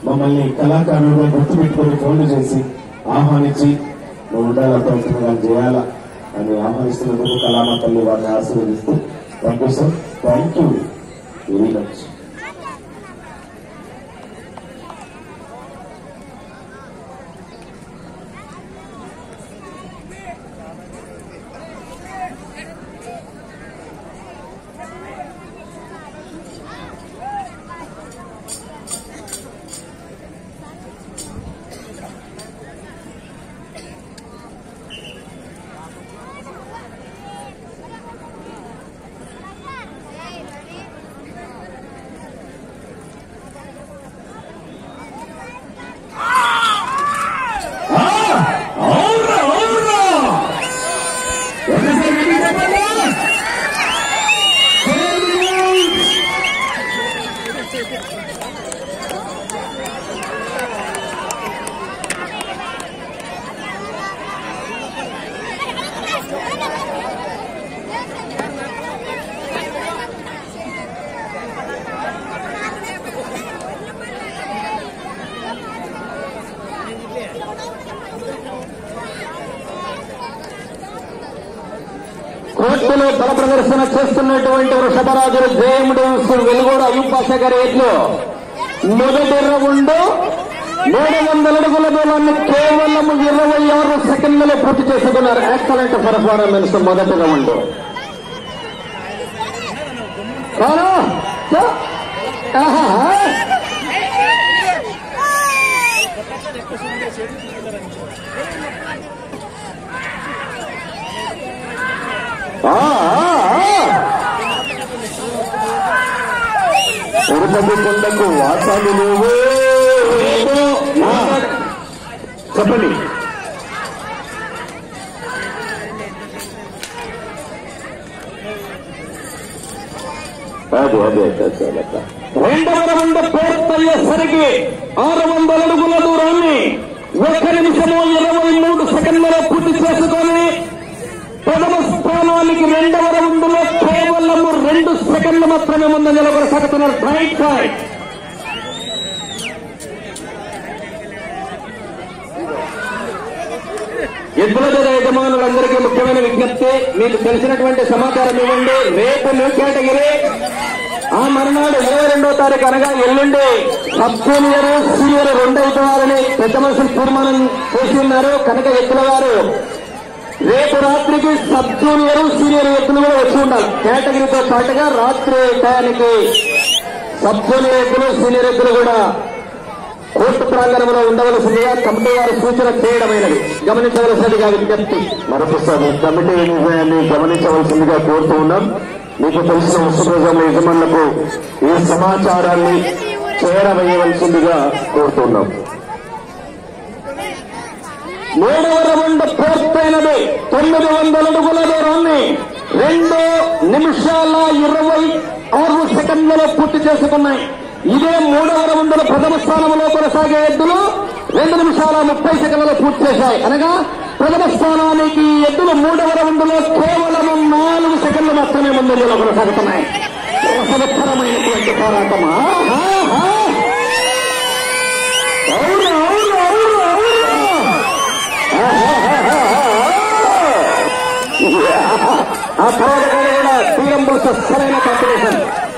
మమ్మల్ని కళాకారులుగా గుర్తుపెట్టుకుని ఫోన్లు చేసి ఆహ్వానించి నువ్వు ఉండాల ప్రయత్నం చేయాలా అని ఆహ్వానిస్తున్నందుకు కళామ తల్లి వారిని ఆశీర్వదిస్తూ thank you sir thank you very much అవునా అవునా ఒకసారి గట్టిగా చెప్పండి. కోర్టులో బల ప్రదర్శన చేస్తున్నటువంటి వృషభరాజులు జయముడు వెలుగోడు అయ్యూబ్ పాషా గారి ఎట్లు మొదటి రౌండ్ మూడు వందల అడుగుల దూరాన్ని కేవలం ఇరవై ఆరు సెకండ్లలో పూర్తి చేసుకున్నారు ఎక్సలెంట్ పర్ఫార్మెన్స్ మొదటి రౌండ్ కానా? చ- ఆహా. ఆ, ఆ, ఆ. తిరుపతి కొండకు వాసాలు లేవు ఆ, చెప్పండి అదే అదే అదే, అదే, అదే. రెండవ రౌండ్ పూర్తయ్యేసరికి ఆరు వందల అడుగుల దూరాన్ని ఒక నిమిషము ఇరవై మూడు సెకండ్లలో పూర్తి చేసుకొని ప్రథమ స్థానానికి రెండవ రౌండ్లో కేవలం రెండు సెకండ్లు మాత్రమే ముందంజలో కొనసాగుతున్నారు రైట్ సైడ్ ఎద్దుల జత యజమానులందరికీ ముఖ్యమైన విజ్ఞప్తి మీకు తెలిసినటువంటి సమాచారం ఇవ్వండి రేపు న్యూ కేటగిరీ ఆ మరునాడు ఇరవై రెండో తారీఖు అనగా ఎల్లుండి సబ్ జూనియర్ సీనియర్ రెండు అవుతారని పెద్ద మనుషులు తీర్మానం చేసి ఉన్నారు కనుక ఎద్దుల వారు రేపు రాత్రికి సబ్ జూనియర్ సీనియర్ ఎత్తులు కూడా వచ్చి ఉండాలి కేటగిరీతో పాటుగా రాత్రి టయానికి సబ్ జూనియర్ ఎత్తులు సీనియర్ ఎత్తులు కూడా కోర్టు ప్రాంగణంలో ఉండవలసిందిగా కమిటీ వారు సూచన చేయడమైనది గమనించవలసినదిగా విజ్ఞప్తి మరొకసారి కమిటీ నిర్ణయాన్ని గమనించవలసిందిగా కోరుతూ ఉన్నాం మీకు తెలిసిన ఉత్సవం యజమానులకు ఈ సమాచారాన్ని చేరవేయవలసిందిగా కోరుతున్నాం మూడవ రౌండ్ పూర్తయినది తొమ్మిది వందల అడుగుల దూరాన్ని రెండు నిమిషాల ఇరవై ఆరు సెకండ్లలో పూర్తి చేసుకున్నాయి ఇదే మూడవ రౌండ్ల ప్రథమ స్థానంలో కొనసాగే ఎద్దులు రెండు నిమిషాల ముప్పై సెకండ్లలో పూర్తి చేశాయి అనగా ప్రథమ స్థానానికి ఈ ఎద్దులు మూడవ రౌండ్లో కేవలం నాలుగు సెకండ్లు మాత్రమే ముందంజలో కొనసాగుతున్నాయి రసవత్తరమైనటువంటి పోరాటం ఆహా, ఆహా. అవును అవును అవును అవును ఆ తర్వాత కూడా తీరంబు సరైన కాంపిటీషన్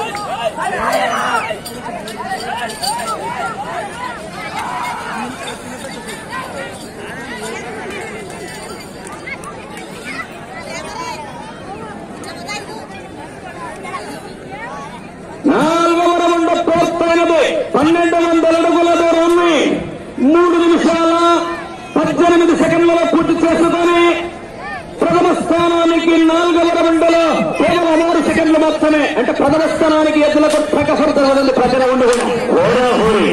నాలుగవ రౌండ్ పూర్తయినది పన్నెండు వందల అడుగుల దూరాన్ని మూడు నిమిషాల పద్దెనిమిది సెకండ్లలో పూర్తి చేసుకొని ప్రథమ స్థానానికి నాలుగవ రౌండ్లో కేవలం ఆరు సెకండ్లు మాత్రమే అంటే ప్రథమ స్థానానికి ఎద్దులకు ప్రకసరుతుంది ప్రజల ఉండి కూడా హోరాహోరీ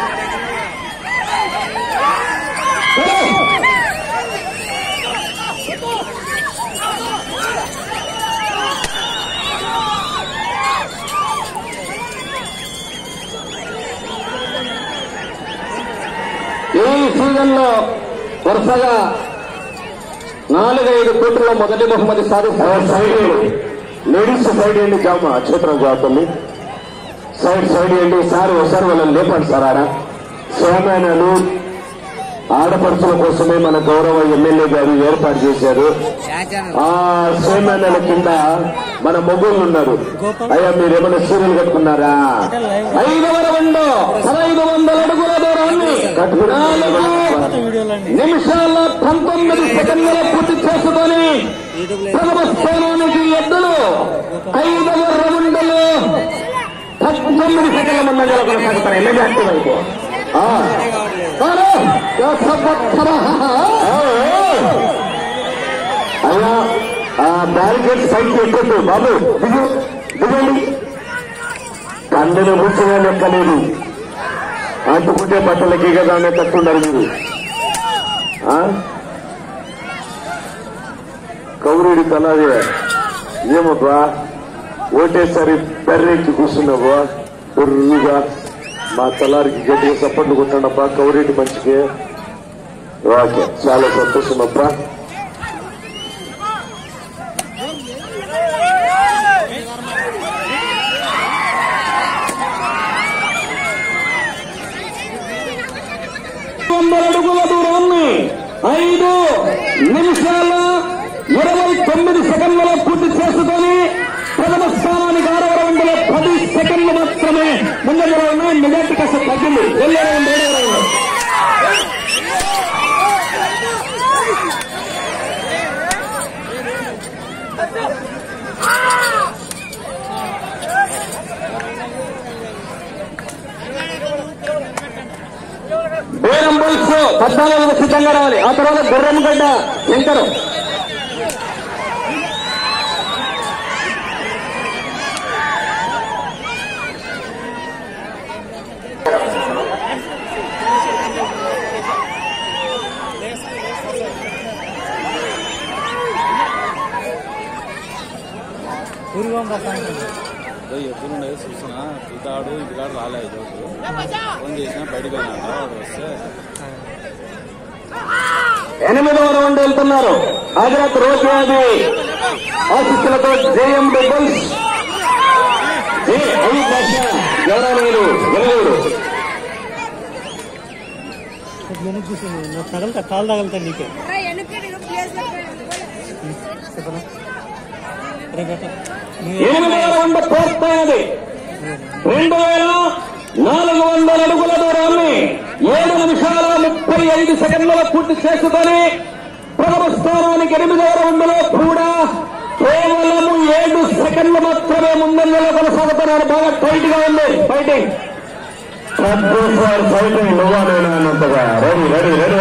ఈ సీజన్ లో వరుసగా నాలుగైదు కోట్ల మొదటి బహుమతి సాధిస్తారు సైడ్ లేడీస్ సైడ్ ఏంటి జామ క్షేత్రం జాతల్ని సైడ్ సైడ్ ఏంటి సార్ ఒకసారి వాళ్ళని లేపండి సార్ ఆడ సోమానాలు ఆడపడుచుల కోసమే మన గౌరవ ఎమ్మెల్యే గారు ఏర్పాటు చేశారు ఆ సోమానాల కింద మన మొగ్గులు ఉన్నారు అయ్యా మీరేమైనా సీరియల్ కట్టుకున్నారా ఐదవ రౌండ్ పదహైదు వందల అడుగుల దూరాన్ని నాలుగు నిమిషాల పంతొమ్మిది సెకండ్ల పూర్తి చేసుకొని ప్రథమ స్థానానికి ఎద్దులు ఐదవ రౌండ్లో పంతొమ్మిది సెకండ్ల ముందంగా కొనసాగుతారు ఎమ్మెల్యే యాక్టివ్ అయిపో ఆ. అరే, యా సంవత్సర. అయ్యా ఆ బ్యారికేడ్స్ పైకి ఎక్కొద్దు బాబు దిగు దిగండి కండను మూసిగా లెక్కలేదు అంటుకుంటే బట్టలకి కదా అనే తట్టున్నారు మీరు ఆ? కౌరుడి కలాదే ఏమబ్బా ఓటేసారి బెర్రెక్కి కూర్చున్నావా బుర్రుగా మా తలారికి గట్టిగా సప్పట్లు కొట్టాడబ్బా కౌరేటి మంచిగా ఓకే చాలా సంతోషం అబ్బా వందల అడుగుల దూరాన్ని ఐదు నిమిషాల ఇరవై తొమ్మిది సెకండ్లలో పూర్తి చేసుకొని ప్రథమ స్థానానికి ఆరవ రౌండ్లో పది సెకండ్లు మాత్రమే ముందంజలో ఉన్నాయి మెజార్టీ కాస్త తగ్గింది వెళ్ళే రౌండ్ ఏడవ రౌండ్ బేరం బుల్స్ పద్నాలుగు సిద్ధంగా రావాలి ఆ తర్వాత గుర్రం గడ్డ శంకరు పోయి ఎప్పుడు ఉండేది చూస్తున్నా ఇతాడు ఇదిగాడు రాలే ఈరోజు ఫోన్ చేసినా బయటకు వెళ్ళినా వాడు వస్తే ఎనిమిదవ రౌండ్ వెళ్తున్నారు హజరత్ రోజాది ఆశిస్సులతో జేఎం డబుల్స్ జే ఐ భాష గౌరవనీయులు వెలుగుడు వెనక్కి కూర్చొని నాకు తగలుతా కాలు తగలుతా నీకే చెప్పనా రే బెట్ట ఎనిమిదవ రౌండ్ పూర్తయినది రెండు వేల నాలుగు వందల అడుగుల దూరాన్ని ఏడు నిమిషాల ముప్పై ఐదు సెకండ్లలో పూర్తి చేసుకొని ప్రథమ స్థానానికి ఎనిమిదవ రౌండ్లో కూడా కేవలం ఏడు సెకండ్లు మాత్రమే ముందంజలో కొనసాగుతున్నారు బాగా టైట్ గా ఉంది ఫైటింగ్ సార్ ఫైటింగ్ నువ్వా నేను అన్నంతగా రెడీ రెడీ రెడీ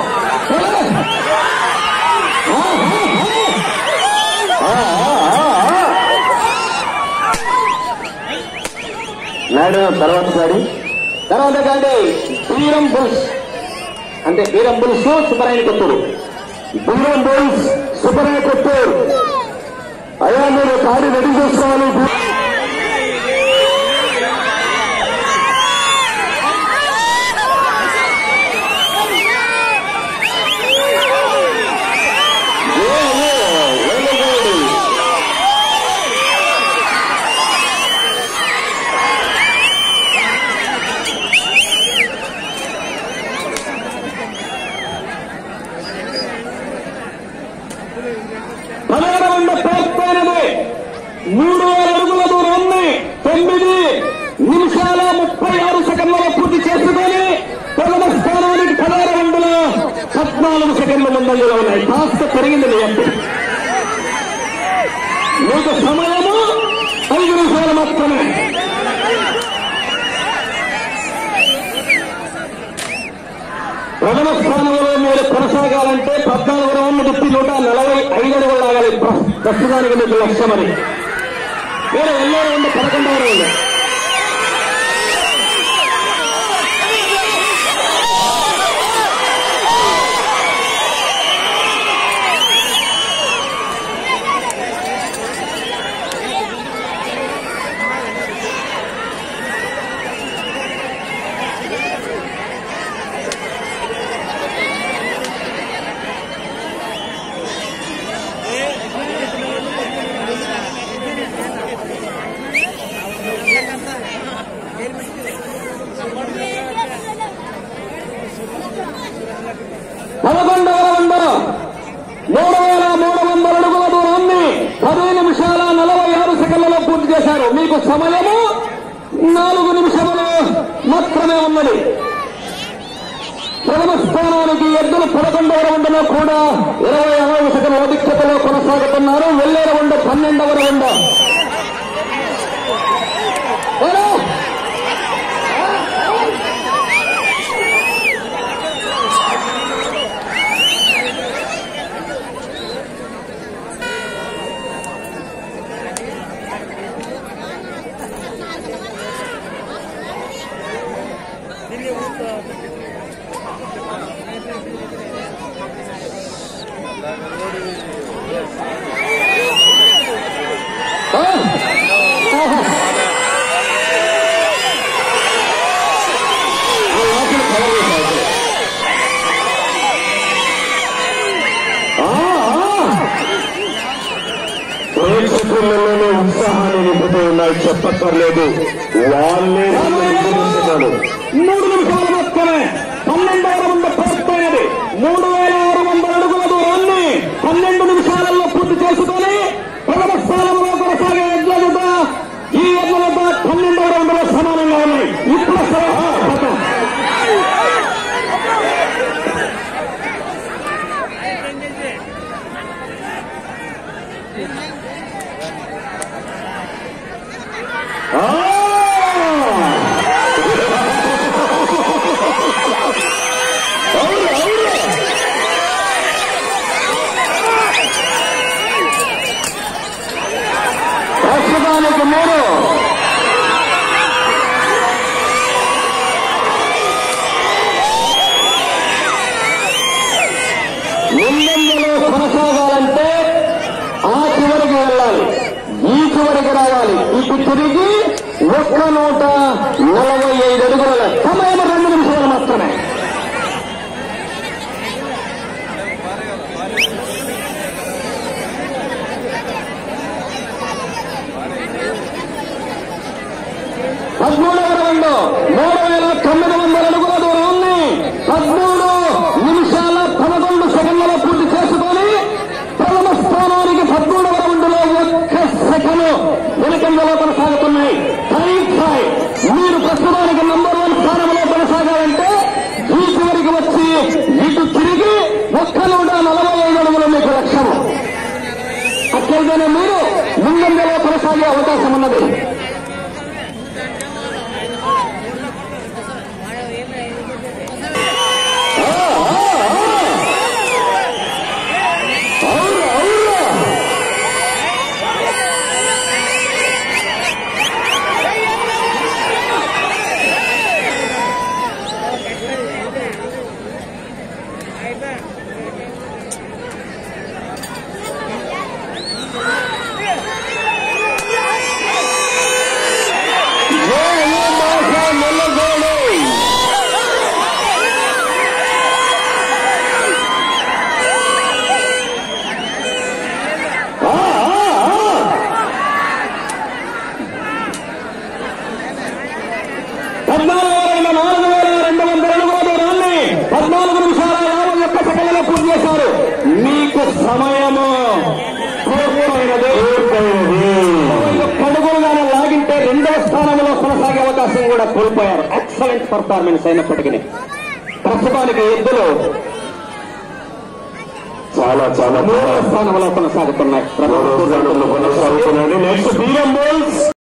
నాడు తర్వాత సారి తర్వాత కాండి బీరం బుల్స్ అంటే బీరం బుల్స్ సుబ్బరాయని కొత్తూరు బీరం బుల్స్ సుబ్బరాయ కొత్తూరు అయ్యా మీరు కాడి రెడీ చేసుకోవాలి ఏ, ఏ, వెళ్ళగోడు. పదహారు వంద పూర్తయినది మూడు వేల అడుగుల దూరాన్ని తొమ్మిది నిమిషాల ముప్పై ఆరు సెకండ్లలో పూర్తి చేసుకొని ప్రథమ స్థానానికి పదహారు వందల పద్నాలుగు సెకండ్ల ముందంజలో ఉన్నాయి కాస్త పెరిగింది నీ ఎంపీ మీకు సమయము ఐదు నిమిషాలు మాత్రమే ప్రథమ స్థానంలో మీరు కొనసాగాలంటే పద్నాలుగు రౌండ్లు తిప్పి నూట నలభై ఐదు అడుగులు లాగాలి ప్ర- ప్రస్తుతానికి మీకు లక్ష్యమని మీరు ఎన్నో రౌండ్ పదకొండవ రౌండ్ చేశారు మీకు సమయము నాలుగు నిమిషములు మాత్రమే ఉన్నది ప్రథమ స్థానానికి ఎద్దులు పదకొండవ రౌండ్లో కూడా ఇరవై అరవై సెకండ్ల అధిక్యతలో కొనసాగుతున్నారు వెల్లేర ఉండ పన్నెండవ రౌండ్ ఏరా? ఆ? ఆహా. ఆ వాసన కవర్ చేశారు. ఆ, ఆ. ప్రేక్షకులలోనే ఉత్సాహాన్ని నింపుతూ ఉన్నాయి చెప్పక్కర్లేదు వాళ్ళే నింపుతున్నారు మూడు నిమిషాలు మాత్రమే పన్నెండవ రౌండ్ పూర్తయినది మూడు వేల ఆరు వందల అడుగుల దూరాన్ని పన్నెండు నిమిషాలలో పూర్తి చేసుకొని ప్రథమ స్థానంలో కొనసాగే ఎడ్ల జత ఈ ఎడ్ల జత పన్నెండవ రౌండ్ లో సమానంగా ఉన్నాయి ఇప్పుడు అసలు కథ. ప్రస్తుతానికి మీరు ముందంజలో కొనసాగాలంటే ఆ చివరికి వెళ్ళాలి ఈ చివరికి రావాలి ఇటు తిరిగి ఒక్క నూట నలభై ఐదు అడుగుల సమయం రెండు నిమిషాలు మాత్రమే పదమూడవ రౌండ్ మూడు వేల తొమ్మిది వందల అడుగుల దూరాన్ని పదమూడు నిమిషాల పదకొండు సెకండ్లలో పూర్తి చేసుకొని ప్రథమ స్థానానికి పదమూడవ రౌండ్లో ఒక్క సెకండ్ వెనుకంజలో కొనసాగుతున్నాయి టైట్ ఫైవ్ మీరు ప్రస్తుతానికి నంబర్ వన్ స్థానంలో కొనసాగాలంటే ఈ చివరికి వచ్చి ఇటు తిరిగి ఒక్క నూట నలభై ఐదు అడుగులు మీకు లక్ష్యం అట్లయితేనే మీరు ముందంజలో కొనసాగే అవకాశం ఉన్నది అవును అవును పద్నాలుగు వేల నాలుగు వేల రెండు వందల అడుగుల దూరాన్ని పద్నాలుగు నిమిషాల యాభై ఒక్క సెకండ్లలో పూర్తి చేశారు మీకు సమయము పూర్తయినది ఇరవై ఒక్క అడుగులుగానే లాగింటే రెండవ స్థానంలో కొనసాగే అవకాశం కూడా కోల్పోయారు ఎక్సలెంట్ పర్ఫార్మెన్స్ అయినప్పటికీ ప్రస్తుతానికి ఎద్దులు చాలా చాలా మూడవ స్థానంలో కొనసాగుతున్నాయి కొనసాగుతున్నాడు నెక్స్ట్ బిఎం బోల్స్